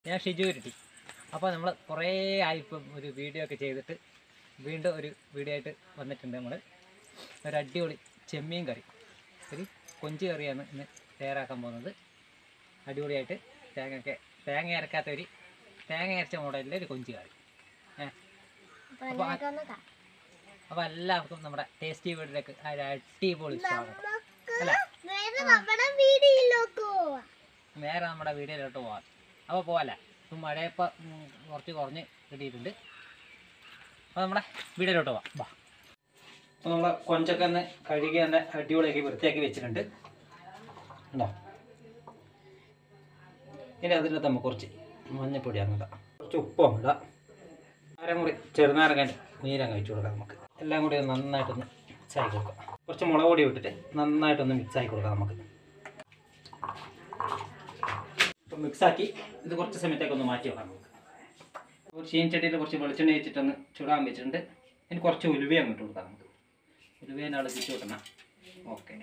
ഞാൻ ഷിജു ഇരുട്ടി അപ്പോൾ നമ്മൾ കുറേ ആയി ഇപ്പം ഒരു വീഡിയോ ഒക്കെ ചെയ്തിട്ട് വീണ്ടും ഒരു വീഡിയോ ആയിട്ട് വന്നിട്ടുണ്ട് നമ്മൾ ഒരു അടിപൊളി ചെമ്മീൻ കറി ഒരു കൊഞ്ച് കറിയാണ് ഇന്ന് തയ്യാറാക്കാൻ പോകുന്നത് അടിപൊളിയായിട്ട് തേങ്ങയൊക്കെ തേങ്ങ അരക്കാത്ത ഒരു തേങ്ങ അരച്ച മോഡലിലെ ഒരു കൊഞ്ച് കറി ഏഹ് അപ്പൊ ആ- അപ്പോൾ എല്ലാവർക്കും നമ്മുടെ ടേസ്റ്റി വീട്ടിലേക്ക് ഒരു അടിപൊളി സ്വാഗതം അല്ല നമ്മുടെ വീടിലോക്കോ നേരെ നമ്മുടെ വീഡിയോയിലോട്ട് പോകാം അപ്പോൾ പോകാല്ലേ ഇപ്പം മഴയപ്പോൾ കുറച്ച് കുറഞ്ഞ് കിട്ടിയിട്ടുണ്ട് അപ്പോൾ നമ്മുടെ വീഡിയോയിലോട്ട് പോവാം വാ അപ്പോൾ നമ്മൾ കൊഞ്ചൊക്കെ ഒന്ന് കഴുകി തന്നെ അടിപൊളിയാക്കി വൃത്തിയാക്കി വെച്ചിട്ടുണ്ട് ഉണ്ടോ ഇനി അതിനകത്ത് നമുക്ക് കുറച്ച് മഞ്ഞപ്പൊടി അങ്ങോട്ട് കുറച്ച് ഉപ്പും ഇടാം അരമുറി ചെറുനാരങ്ങൻ്റെ നീരങ്ങ് വെച്ച് കൊടുക്കാം നമുക്ക് എല്ലാം കൂടി ഒന്ന് നന്നായിട്ടൊന്ന് മിക്സ് ആക്കി കൊടുക്കാം കുറച്ച് മുളക് പൊടി ഇട്ടിട്ട് നന്നായിട്ടൊന്ന് മിക്സ് ആക്കി കൊടുക്കാം നമുക്ക് ഇപ്പം മിക്സാക്കി ഇത് കുറച്ച് സമയത്തേക്ക് ഒന്ന് മാറ്റി വെക്കാം നമുക്ക് ഒരു ചീനച്ചട്ടിയിൽ കുറച്ച് വെളിച്ചെണ്ണ വെച്ചിട്ടൊന്ന് ചൂടാൻ വെച്ചിട്ടുണ്ട് ഇനി കുറച്ച് ഉലുവ അങ്ങോട്ട് കൊടുക്കാം നമുക്ക് ഉലുവേനാണ് തിരിച്ചു കൊടുക്കണം ഓക്കെ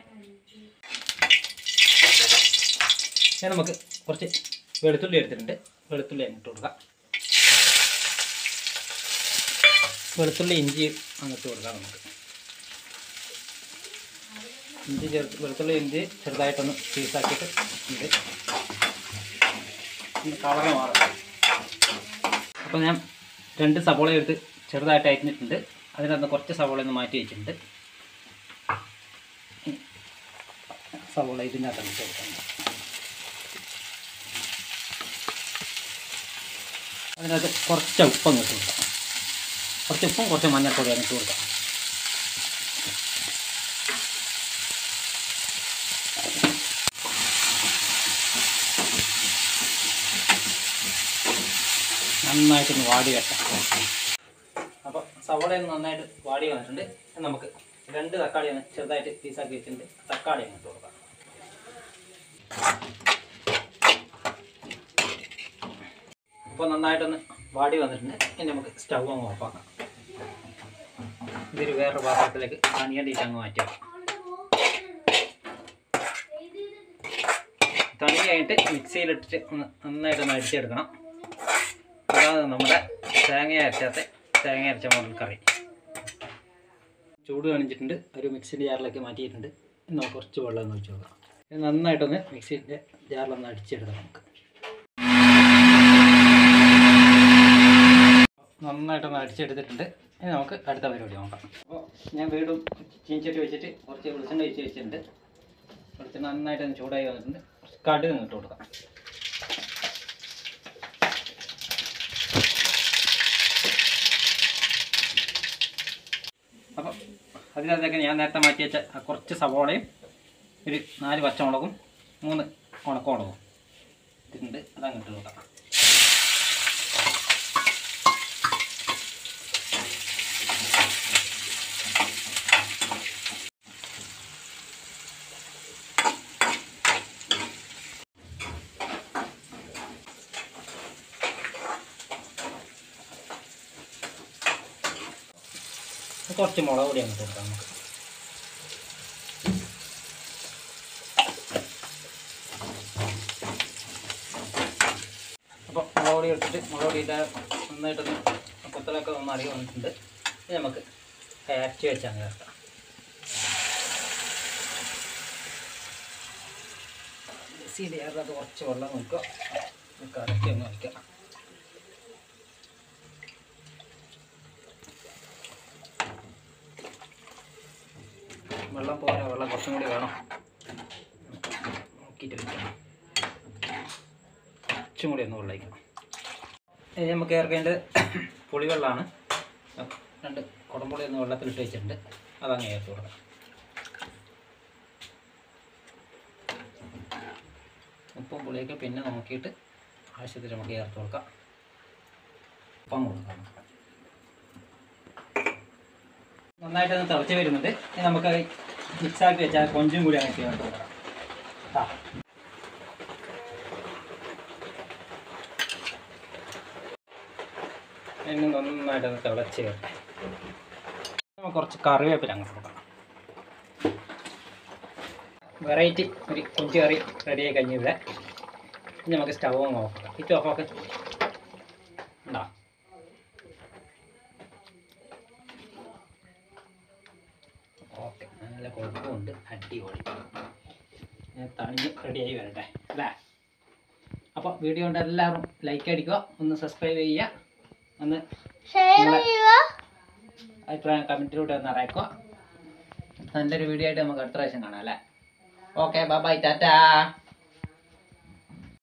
ഞാൻ നമുക്ക് കുറച്ച് വെളുത്തുള്ളി എടുത്തിട്ടുണ്ട് വെളുത്തുള്ളി അങ്ങോട്ട് കൊടുക്കാം വെളുത്തുള്ളി ഇഞ്ചി അങ്ങോട്ട് കൊടുക്കാം നമുക്ക് ഇഞ്ചി ചേർത്ത് വെളുത്തുള്ളി ഇഞ്ചി ചെറുതായിട്ടൊന്ന് പീസാക്കിയിട്ട് ഉണ്ട് കളറ് മാറും അപ്പോൾ ഞാൻ രണ്ട് സവോള എടുത്ത് ചെറുതായിട്ട് അരിഞ്ഞിട്ടുണ്ട് അതിനകത്ത് കുറച്ച് സവോള ഒന്ന് മാറ്റി വെച്ചിട്ടുണ്ട് ഇനി സവോള ഇതിനകത്ത് ഇട്ട് കൊടുക്കാം അതിനകത്ത് കുറച്ച് ഉപ്പം ഇട്ട് കൊടുക്കാം കുറച്ച് ഉപ്പും കുറച്ച് മഞ്ഞൾപ്പൊടി ഇട്ട് കൊടുക്കാം നന്നായിട്ടൊന്ന് വാടി വെക്കാം അപ്പോൾ സവോള ഒന്ന് നന്നായിട്ട് വാടി വന്നിട്ടുണ്ട് ഇനി നമുക്ക് രണ്ട് തക്കാളി ഒന്ന് ചെറുതായിട്ട് പീസാക്കി വെച്ചിട്ടുണ്ട് തക്കാളി അങ്ങോട്ട് കൊടുക്കാം അപ്പോൾ നന്നായിട്ടൊന്ന് വാടി വന്നിട്ടുണ്ട് ഇനി നമുക്ക് സ്റ്റൗ അങ്ങ് ഓഫാക്കാം ഇതൊരു വേറൊരു പാത്രത്തിലേക്ക് തണിയണ്ടിയിട്ട് അങ്ങ് മാറ്റാം തണിയായിട്ട് മിക്സിയിലിട്ടിട്ട് ഒന്ന് നന്നായിട്ടൊന്ന് അടിച്ചെടുക്കണം അതാണ് നമ്മുടെ തേങ്ങ അരച്ചാത്ത തേങ്ങ അരച്ച മോഡൽ കറി ചൂട് കാണിച്ചിട്ടുണ്ട് ഒരു മിക്സിൻ്റെ ജാറിലേക്ക് മാറ്റിയിട്ടുണ്ട് ഇനി നമുക്ക് കുറച്ച് വെള്ളം ഒന്ന് ഒഴിച്ച് കൊടുക്കാം ഇത് നന്നായിട്ടൊന്ന് മിക്സിൻ്റെ ജാറിലൊന്ന് അടിച്ചെടുക്കാം നമുക്ക് നന്നായിട്ടൊന്ന് അടിച്ചെടുത്തിട്ടുണ്ട് ഇനി നമുക്ക് അടുത്ത പരിപാടി നോക്കാം അപ്പോൾ ഞാൻ വീണ്ടും ചീഞ്ചട്ടി വെച്ചിട്ട് കുറച്ച് വെളിച്ചെണ്ണ ഒഴിച്ച് വെച്ചിട്ടുണ്ട് വെളിച്ചെണ്ണ നന്നായിട്ടൊന്ന് ചൂടായി വന്നിട്ടുണ്ട് കുറച്ച് കടുക് ഇട്ട് കൊടുക്കാം അപ്പം അതിനകത്തേക്ക് ഞാൻ നേരത്തെ മാറ്റി വെച്ച ആ കുറച്ച് സവോളയും ഒരു നാല് പച്ചമുളകും മൂന്ന് ഉണക്കമുളകും ഇതുണ്ട് അതങ്ങോട്ട് നോക്കാം കുറച്ച് മുളക് പൊടി അങ്ങോട്ട് കൊടുക്കാം നമുക്ക് അപ്പോൾ മുളക് പൊടി എടുത്തിട്ട് മുളക് പൊടി ഇട്ടാൽ നന്നായിട്ടൊന്ന് കുത്തലൊക്കെ ഒന്ന് അറിയി വന്നിട്ടുണ്ട് ഇനി നമുക്ക് അരച്ച് വെച്ചാൽ ചേർക്കാം മിക്സിയിൽ അത് കുറച്ച് വെള്ളം നോക്കുക കറക്റ്റ് ഒന്ന് വയ്ക്കാം വെള്ളം പോരാ വെള്ളം കുറച്ചും കൂടി വേണം നോക്കിയിട്ട് വെക്കണം കുറച്ചും കൂടി ഒന്ന് വെള്ളയിക്കണം ഇനി നമുക്ക് ചേർക്കേണ്ടത് പുളിവെള്ളമാണ് രണ്ട് കുടംപുളി ഒന്ന് വെള്ളത്തിലിട്ട് വെച്ചിട്ടുണ്ട് അതങ്ങ് ചേർത്ത് കൊടുക്കാം ഉപ്പും പുളിയൊക്കെ പിന്നെ നോക്കിയിട്ട് ആവശ്യത്തിന് നമുക്ക് ചേർത്ത് കൊടുക്കാം ഉപ്പം കൊടുക്കാം നന്നായിട്ടൊന്ന് തിളച്ച് വരുന്നുണ്ട് ഇനി നമുക്ക് മിക്സാക്കി വെച്ചാൽ കൊഞ്ചും കൂടി അങ്ങനെ ചേർത്ത് കൊടുക്കാം ആ ഇനി നന്നായിട്ടൊന്ന് തിളച്ച് വരട്ടെ നമുക്ക് കുറച്ച് കറിവേപ്പില അങ്ങോട്ട് കൊടുക്കണം വെറൈറ്റി ഒരു കൊഞ്ച് കറി റെഡിയായി കഴിഞ്ഞിവിടെ ഇനി നമുക്ക് സ്റ്റവ് ഓഫ് ആക്കാം ഇത് ഓഫ് ആക്കാം ഉണ്ടോ ഓക്കെ നല്ല കുഴപ്പമുണ്ട് അടിപൊളി ഞാൻ തണിഞ്ഞ് റെഡിയായി വരട്ടെ അല്ലേ അപ്പോൾ വീഡിയോ കൊണ്ട് എല്ലാവരും ലൈക്ക് അടിക്കുക ഒന്ന് സബ്സ്ക്രൈബ് ചെയ്യുക ഒന്ന് ഷെയർ നിങ്ങളെ- ചെയ്യുക അഭിപ്രായം കമൻറ്റിലൂടെ ഒന്ന് അറിയിക്കുക നല്ലൊരു വീഡിയോ ആയിട്ട് നമുക്ക് അടുത്ത പ്രാവശ്യം കാണാം അല്ലേ ഓക്കെ ബൈ ടാറ്റാ